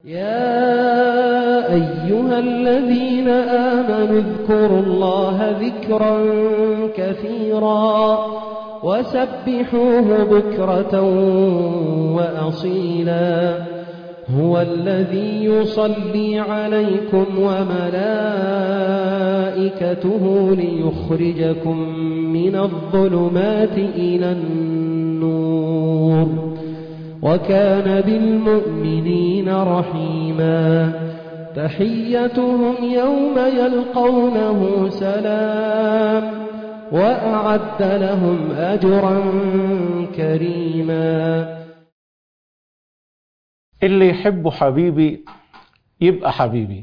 يا أيها الذين آمنوا اذكروا الله ذكرا كثيرا وسبحوه بكرة وأصيلا هو الذي يصلي عليكم وملائكته ليخرجكم من الظلمات إلى النور وكان بالمؤمنين رحيما تحيتهم يوم يلقونه سلام وأعد لهم أجرا كريما اللي يحب حبيبي يبقى حبيبي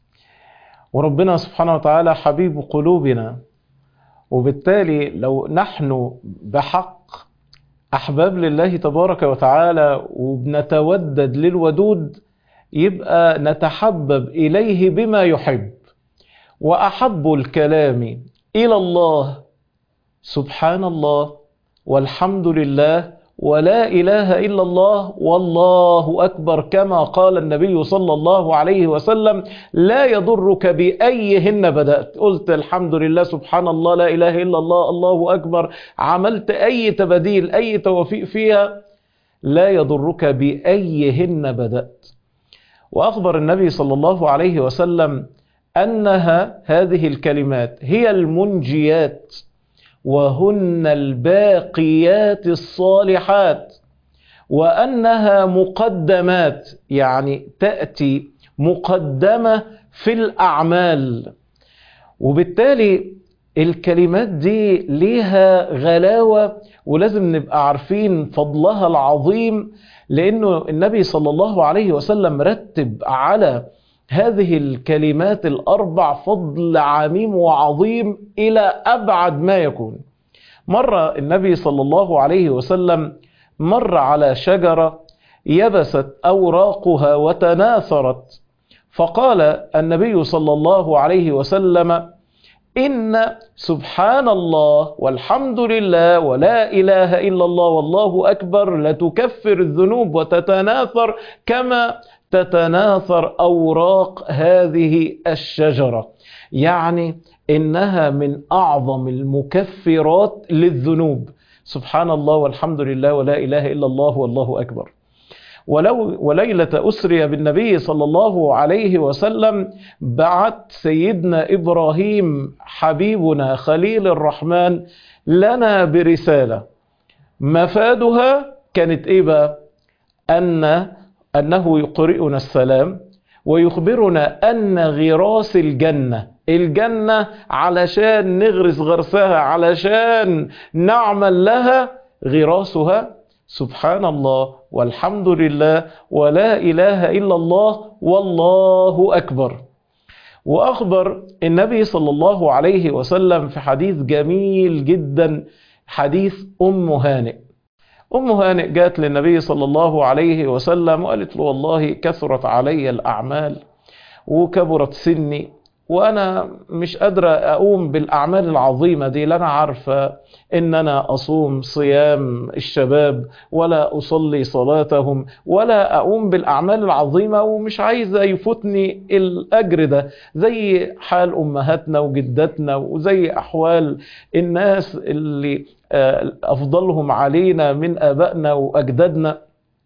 وربنا سبحانه وتعالى حبيب قلوبنا وبالتالي لو نحن بحق أحباب لله تبارك وتعالى وبنتودد للودود يبقى نتحبب إليه بما يحب وأحب الكلام إلى الله سبحان الله والحمد لله ولا إله إلا الله والله أكبر كما قال النبي صلى الله عليه وسلم لا يضرك بأيهن بدأت قلت الحمد لله سبحان الله لا إله إلا الله الله أكبر عملت أي تبديل أي توفيق فيها لا يضرك بأيهن بدأت وأخبر النبي صلى الله عليه وسلم أنها هذه الكلمات هي المنجيات وهن الباقيات الصالحات وأنها مقدمات يعني تأتي مقدمة في الأعمال وبالتالي الكلمات دي ليها غلاوة ولازم نبقى عارفين فضلها العظيم لأنه النبي صلى الله عليه وسلم رتب على هذه الكلمات الأربع فضل عميم وعظيم إلى أبعد ما يكون مر النبي صلى الله عليه وسلم مر على شجرة يبست أوراقها وتناثرت فقال النبي صلى الله عليه وسلم إن سبحان الله والحمد لله ولا إله إلا الله والله أكبر لتكفر الذنوب وتتناثر كما تتناثر أوراق هذه الشجرة يعني إنها من أعظم المكفرات للذنوب سبحان الله والحمد لله ولا إله إلا الله والله أكبر ولو وليلة أسري بالنبي صلى الله عليه وسلم بعت سيدنا إبراهيم حبيبنا خليل الرحمن لنا برسالة مفادها كانت إيه بقى أن أنه يقرئنا السلام ويخبرنا أن غراس الجنة الجنة علشان نغرس غرسها علشان نعمل لها غراسها سبحان الله والحمد لله ولا إله إلا الله والله أكبر وأخبر النبي صلى الله عليه وسلم في حديث جميل جدا حديث أم هانئ أم هانئ جاءت للنبي صلى الله عليه وسلم وقالت له والله كثرت علي الأعمال وكبرت سني وأنا مش قادرة أقوم بالأعمال العظيمة دي لا أنا عارفة إن أنا أصوم صيام الشباب ولا أصلي صلاتهم ولا أقوم بالأعمال العظيمة ومش عايزة يفوتني الأجر ده زي حال أمهاتنا وجداتنا وزي أحوال الناس اللي أفضلهم علينا من آبائنا وأجدادنا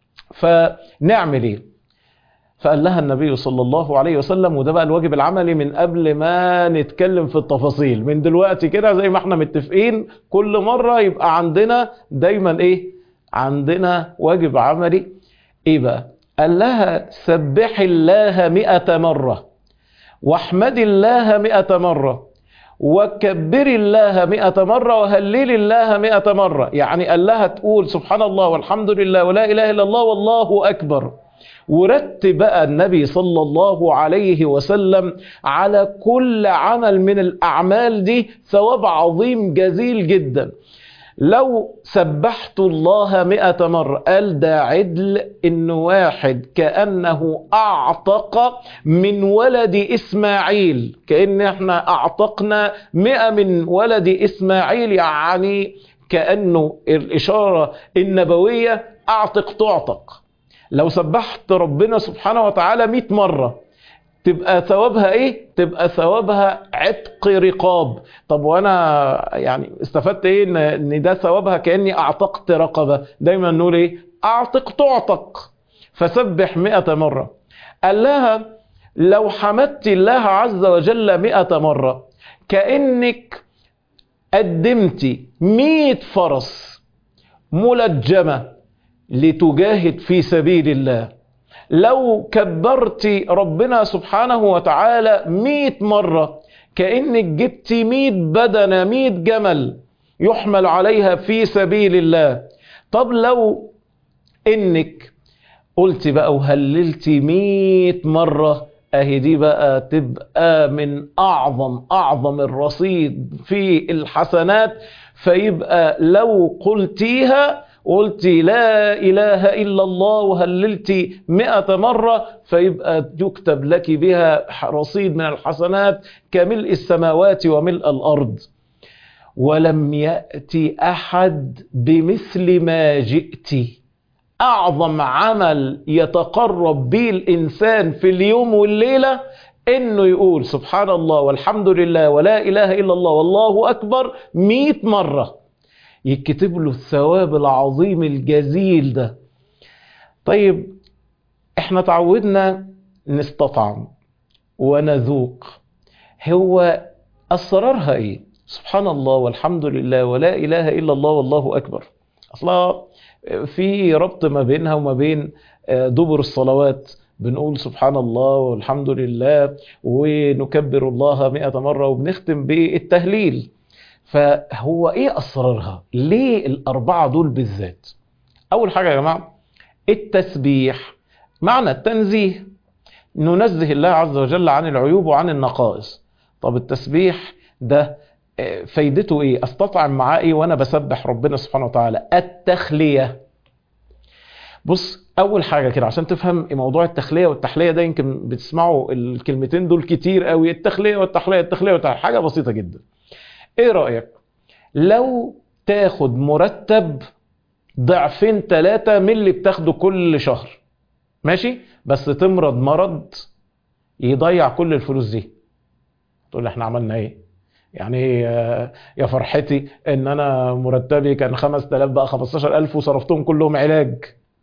فنعمل إيه فقال لها النبي صلى الله عليه وسلم وده بقى الواجب العملي من قبل ما نتكلم في التفاصيل من دلوقتي كده زي ما احنا متفقين كل مرة يبقى عندنا دايما ايه عندنا واجب عملي ايه بقى قال لها سبح الله مئة مرة واحمد الله مئة مرة وكبر الله مئة مرة وهلل الله مئة مرة يعني قال لها تقول سبحان الله والحمد لله ولا إله إلا الله والله أكبر ورتب بقى النبي صلى الله عليه وسلم على كل عمل من الأعمال دي ثواب عظيم جزيل جدا لو سبحت الله مئة مرة قال ده عدل إن واحد كأنه أعتق من ولد إسماعيل كأن احنا أعتقنا مئة من ولد إسماعيل يعني كأنه الإشارة النبوية أعتق تعتق لو سبحت ربنا سبحانه وتعالى 100 مرة تبقى ثوابها ايه تبقى ثوابها عتق رقاب طب وانا يعني استفدت ايه ان ان ده ثوابها كاني اعتقت رقبه دايما نقول ايه اعتق تعتق فسبح مئة مرة قال لها لو حمدت الله عز وجل مئة مرة كأنك قدمت مئة فرس ملجمة لتجاهد في سبيل الله لو كبرت ربنا سبحانه وتعالى مئة مرة كأنك جبت مئة بدنة مئة جمل يحمل عليها في سبيل الله طب لو انك قلت بقى وهللت مئة مرة اهي دي بقى تبقى من اعظم اعظم الرصيد في الحسنات فيبقى لو قلتيها قلت لا إله إلا الله وهللت مئة مرة فيبقى يكتب لك بها رصيد من الحسنات كملء السماوات وملء الأرض ولم يأتي أحد بمثل ما جئت أعظم عمل يتقرب به الإنسان في اليوم والليلة إنه يقول سبحان الله والحمد لله ولا إله إلا الله والله أكبر مئة مرة يكتب له الثواب العظيم الجزيل ده طيب احنا تعودنا نستطعم ونذوق هو اسرارها ايه سبحان الله والحمد لله ولا اله الا الله والله اكبر اصلا في ربط ما بينها وما بين دبر الصلوات بنقول سبحان الله والحمد لله ونكبر الله مئة مرة وبنختم بالتهليل فهو ايه اسرارها ليه الاربعه دول بالذات اول حاجه يا جماعه التسبيح معنى التنزيه ننزه الله عز وجل عن العيوب وعن النقائص طب التسبيح ده فايدته ايه استطعم معاه ايه وانا بسبح ربنا سبحانه وتعالى التخليه بص اول حاجه كده عشان تفهم موضوع التخليه والتحليه ده يمكن بتسمعوا الكلمتين دول كتير قوي التخليه والتحليه التخليه والتحليه حاجه بسيطه جدا ايه رأيك لو تاخد مرتب ضعفين ثلاثة من اللي بتاخده كل شهر ماشي بس تمرض مرض يضيع كل الفلوس دي تقول احنا عملنا ايه يعني يا فرحتي ان انا مرتبي كان 5000 بقى 15000 وصرفتهم كلهم علاج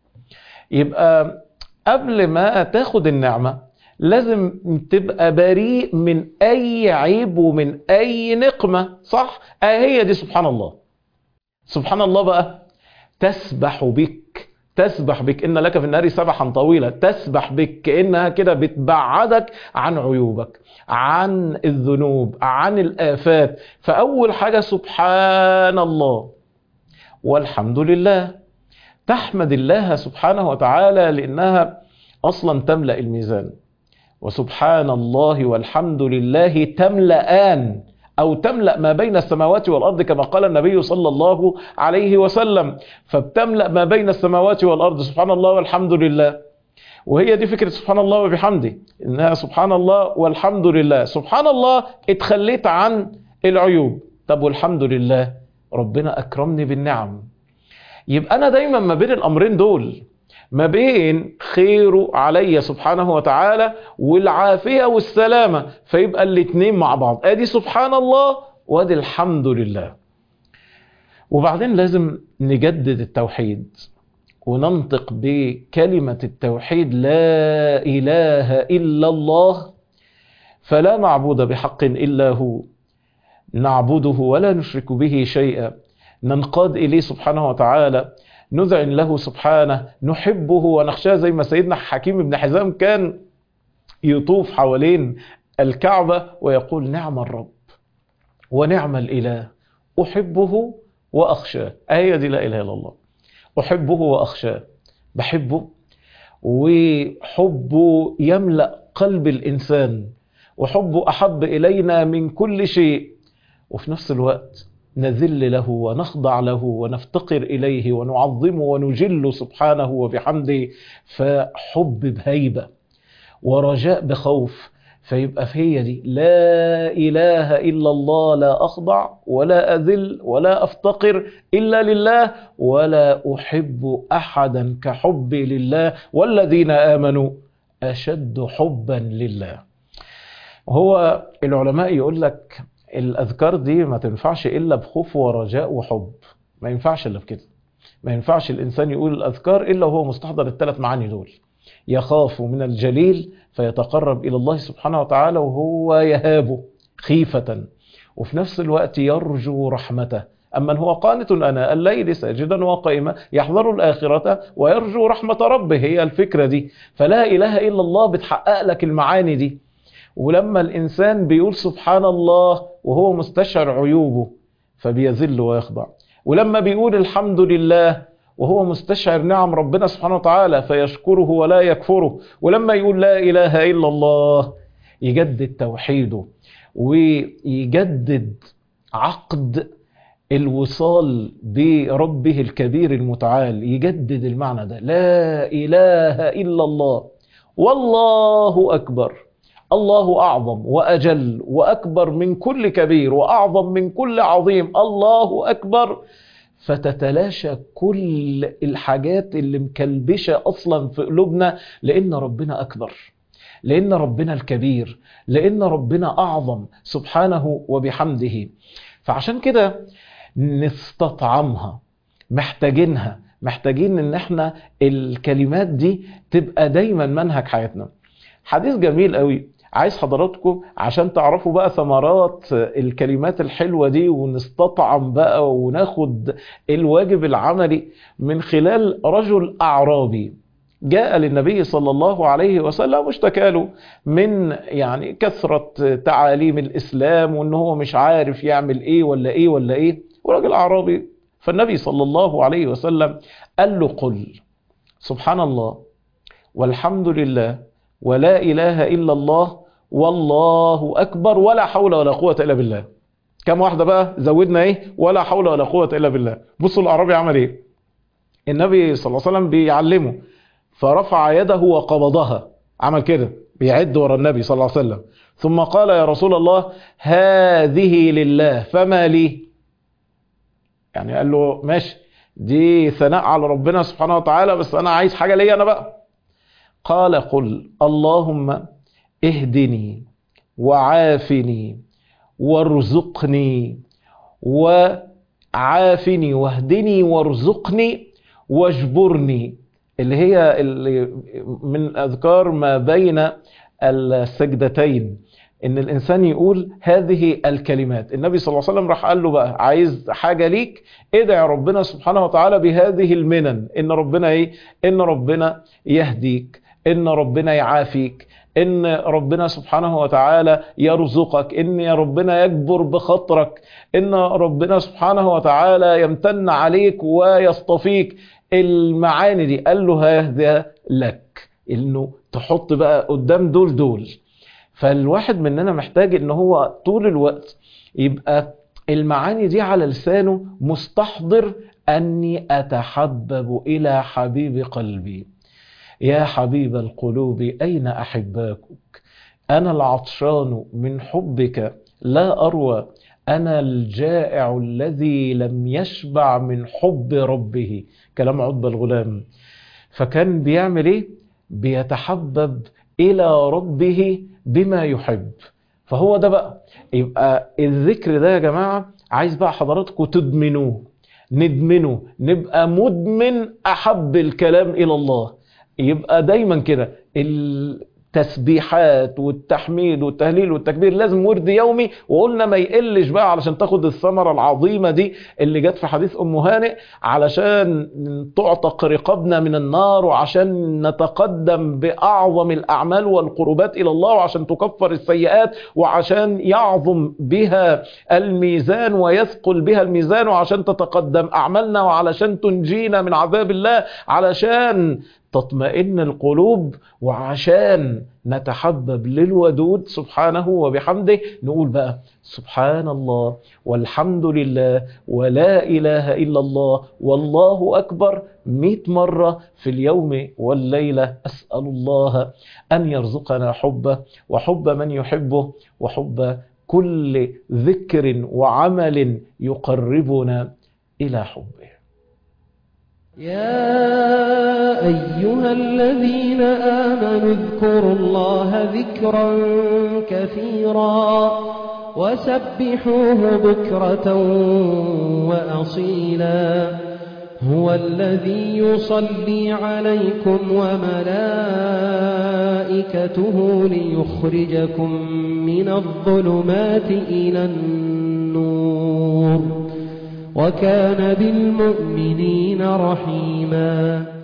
يبقى قبل ما تاخد النعمة لازم تبقى بريء من اي عيب ومن اي نقمة صح اه هي دي سبحان الله سبحان الله بقى تسبح بك تسبح بك ان لك في النهار سبحا طويلا تسبح بك كانها كده بتبعدك عن عيوبك عن الذنوب عن الافات فاول حاجه سبحان الله والحمد لله تحمد الله سبحانه وتعالى لانها اصلا تملا الميزان وسبحان الله والحمد لله تملأان أو تملأ ما بين السماوات والأرض كما قال النبي صلى الله عليه وسلم فبتملأ ما بين السماوات والأرض سبحان الله والحمد لله وهي دي فكرة سبحان الله وبحمده إنها سبحان الله والحمد لله سبحان الله اتخليت عن العيوب طب والحمد لله ربنا أكرمني بالنعم يبقى أنا دايما ما بين الأمرين دول ما بين خيره علي سبحانه وتعالى والعافية والسلامة فيبقى الاتنين مع بعض ادي سبحان الله وادي الحمد لله وبعدين لازم نجدد التوحيد وننطق بكلمة التوحيد لا إله إلا الله فلا معبود بحق إلا هو نعبده ولا نشرك به شيئا ننقاد إليه سبحانه وتعالى نذعن له سبحانه نحبه ونخشاه زي ما سيدنا حكيم بن حزام كان يطوف حوالين الكعبة ويقول نعم الرب ونعم الإله أحبه وأخشاه هي دي لا إله إلا الله أحبه وأخشاه بحبه وحبه يملأ قلب الإنسان وحبه أحب إلينا من كل شيء وفي نفس الوقت نذل له ونخضع له ونفتقر إليه ونعظمه ونجل سبحانه وبحمده فحب بهيبة ورجاء بخوف فيبقى في هي دي لا إله إلا الله لا أخضع ولا أذل ولا أفتقر إلا لله ولا أحب أحدا كحبي لله والذين آمنوا أشد حبا لله هو العلماء يقول لك الأذكار دي ما تنفعش إلا بخوف ورجاء وحب ما ينفعش إلا بكده ما ينفعش الإنسان يقول الأذكار إلا وهو مستحضر الثلاث معاني دول يخاف من الجليل فيتقرب إلى الله سبحانه وتعالى وهو يهابه خيفة وفي نفس الوقت يرجو رحمته أما هو قانت أنا الليل ساجدا وقائما يحذر الآخرة ويرجو رحمة ربه هي الفكرة دي فلا إله إلا الله بتحقق لك المعاني دي ولما الإنسان بيقول سبحان الله وهو مستشعر عيوبه فبيذل ويخضع ولما بيقول الحمد لله وهو مستشعر نعم ربنا سبحانه وتعالى فيشكره ولا يكفره ولما يقول لا إله إلا الله يجدد توحيده ويجدد عقد الوصال بربه الكبير المتعال يجدد المعنى ده لا إله إلا الله والله أكبر الله أعظم وأجل وأكبر من كل كبير وأعظم من كل عظيم الله أكبر فتتلاشى كل الحاجات اللي مكلبشة أصلا في قلوبنا لأن ربنا أكبر لأن ربنا الكبير لأن ربنا أعظم سبحانه وبحمده فعشان كده نستطعمها محتاجينها محتاجين ان احنا الكلمات دي تبقى دايما منهج حياتنا حديث جميل قوي عايز حضراتكم عشان تعرفوا بقى ثمرات الكلمات الحلوة دي ونستطعم بقى وناخد الواجب العملي من خلال رجل أعرابي جاء للنبي صلى الله عليه وسلم واشتكى له من يعني كثرة تعاليم الإسلام وإن هو مش عارف يعمل إيه ولا إيه ولا إيه وراجل أعرابي فالنبي صلى الله عليه وسلم قال له قل سبحان الله والحمد لله ولا إله إلا الله والله أكبر ولا حول ولا قوة إلا بالله كم واحدة بقى زودنا إيه ولا حول ولا قوة إلا بالله بصوا الأعرابي عمل إيه النبي صلى الله عليه وسلم بيعلمه فرفع يده وقبضها عمل كده بيعد ورا النبي صلى الله عليه وسلم ثم قال يا رسول الله هذه لله فما لي يعني قال له ماشي دي ثناء على ربنا سبحانه وتعالى بس انا عايز حاجة ليا انا بقى قال قل اللهم اهدني وعافني وارزقني وعافني واهدني وارزقني واجبرني اللي هي اللي من اذكار ما بين السجدتين ان الانسان يقول هذه الكلمات النبي صلى الله عليه وسلم راح قال له بقى عايز حاجة ليك ادعي ربنا سبحانه وتعالى بهذه المنن ان ربنا ايه ان ربنا يهديك ان ربنا يعافيك ان ربنا سبحانه وتعالى يرزقك ان ربنا يجبر بخاطرك ان ربنا سبحانه وتعالى يمتن عليك ويصطفيك المعاني دي قال له هذا لك انه تحط بقى قدام دول دول فالواحد مننا محتاج ان هو طول الوقت يبقى المعاني دي على لسانه مستحضر اني اتحبب الى حبيب قلبي يا حبيب القلوب اين احباكك انا العطشان من حبك لا اروى انا الجائع الذي لم يشبع من حب ربه كلام عتبة الغلام فكان بيعمل ايه بيتحبب الى ربه بما يحب فهو ده بقى يبقى الذكر ده يا جماعة عايز بقى حضراتكم تدمنوه ندمنه نبقى مدمن أحب الكلام إلى الله يبقى دايما كده التسبيحات والتحميد والتهليل والتكبير لازم ورد يومي وقلنا ما يقلش بقى علشان تاخد الثمرة العظيمة دي اللي جت في حديث أم هانئ علشان تعتق رقابنا من النار وعشان نتقدم بأعظم الأعمال والقربات إلى الله وعشان تكفر السيئات وعشان يعظم بها الميزان ويثقل بها الميزان وعشان تتقدم أعمالنا وعلشان تنجينا من عذاب الله علشان تطمئن القلوب وعشان نتحبب للودود سبحانه وبحمده نقول بقى سبحان الله والحمد لله ولا إله إلا الله والله أكبر مئة مرة في اليوم والليلة أسأل الله أن يرزقنا حبه وحب من يحبه وحب كل ذكر وعمل يقربنا إلى حبه يا أيها الذين آمنوا اذكروا الله ذكرا كثيرا وسبحوه بكرة وأصيلا هو الذي يصلي عليكم وملائكته ليخرجكم من الظلمات إلى النور وكان بالمؤمنين رحيما